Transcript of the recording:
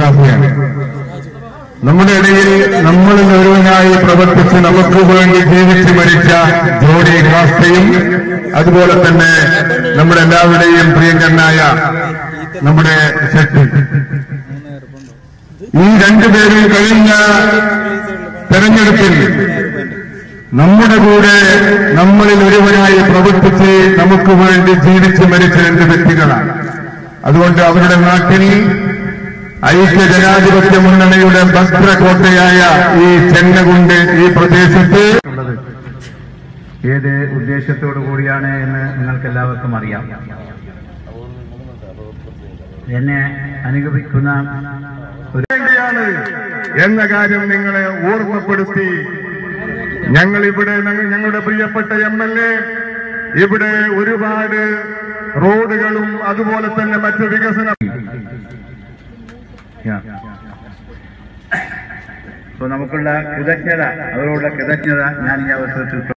സ്ഥാപിയാണ് നമ്മുടെ ഇടയിൽ നമ്മളിൽ ഒരുവനായി പ്രവർത്തിച്ച് നമുക്ക് വേണ്ടി ജീവിച്ചു മരിച്ച ജോഡി ഗ്രാസ്തയും അതുപോലെ തന്നെ നമ്മുടെ എല്ലാവരുടെയും പ്രിയങ്കരനായ നമ്മുടെ ശക്തി ഈ രണ്ടുപേരും കഴിഞ്ഞ തെരഞ്ഞെടുപ്പിൽ നമ്മുടെ കൂടെ നമ്മളിൽ ഒരുവനായി പ്രവർത്തിച്ച് നമുക്ക് വേണ്ടി ജീവിച്ചു മരിച്ച രണ്ട് വ്യക്തികളാണ് അതുകൊണ്ട് അവരുടെ നാട്ടിൽ ഐക്യ ജനാധിപത്യ മുന്നണിയുടെ ഭദ്രകോട്ടയായ ഈ ചെന്നകുണ്ട് ഈ പ്രദേശത്ത് ഉള്ളത് ഏത് ഉദ്ദേശത്തോടു കൂടിയാണ് എന്ന് നിങ്ങൾക്ക് എല്ലാവർക്കും അറിയാം എന്നെ അനുഗമിക്കുന്ന ഒരു വേണ്ടിയാണ് എന്ന കാര്യം നിങ്ങളെ ഓർമ്മപ്പെടുത്തി ഞങ്ങൾ ഇവിടെ ഞങ്ങ- ഞങ്ങളുടെ പ്രിയപ്പെട്ട എം എൽ എ ഇവിടെ ഒരുപാട് റോഡുകളും അതുപോലെ തന്നെ മറ്റു വികസന അപ്പൊ നമുക്കുള്ള കൃതജ്ഞത അവരോടുള്ള കൃതജ്ഞത ഞാൻ ഈ അവസരത്തിൽ